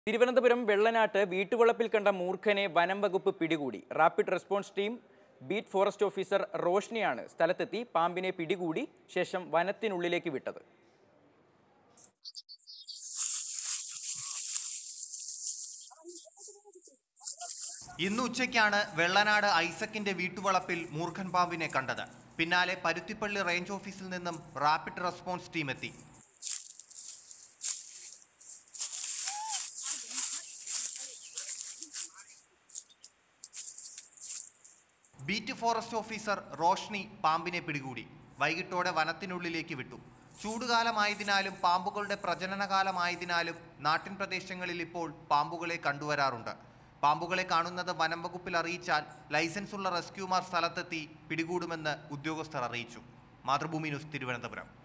തിരുവനന്തപുരം വെള്ളനാട്ട് വീട്ടുവളപ്പിൽ കണ്ട മൂർഖനെ വനം വകുപ്പ് പിടികൂടി rapid response team beat forest officer റോഷ്നിയാണ് സ്ഥലത്തെത്തി പാമ്പിനെ പിടികൂടി ശേഷം വനത്തിനുള്ളിലേക്ക് വിട്ടത് ഇന്ന് ഉച്ചയ്ക്കാണ് വെള്ളനാട് ഐസക്കിന്റെ വീട്ടുവളപ്പിൽ മൂർഖൻ പാമ്പിനെ കണ്ടത് പിന്നാലെ പരുത്തിപ്പള്ളി റേഞ്ച് ഓഫീസിൽ നിന്നും റാപ്പിഡ് റെസ്പോൺസ് ടീം എത്തി ബീറ്റ് ഫോറസ്റ്റ് ഓഫീസർ റോഷ്നി പാമ്പിനെ പിടികൂടി വൈകിട്ടോടെ വനത്തിനുള്ളിലേക്ക് വിട്ടു ചൂടുകാലമായതിനാലും പാമ്പുകളുടെ പ്രജനനകാലമായതിനാലും നാട്ടിൻ പ്രദേശങ്ങളിൽ ഇപ്പോൾ പാമ്പുകളെ കണ്ടുവരാറുണ്ട് പാമ്പുകളെ കാണുന്നത് വനം വകുപ്പിൽ അറിയിച്ചാൽ ലൈസൻസുള്ള റെസ്ക്യൂമാർ സ്ഥലത്തെത്തി പിടികൂടുമെന്ന് ഉദ്യോഗസ്ഥർ അറിയിച്ചു മാതൃഭൂമി ന്യൂസ് തിരുവനന്തപുരം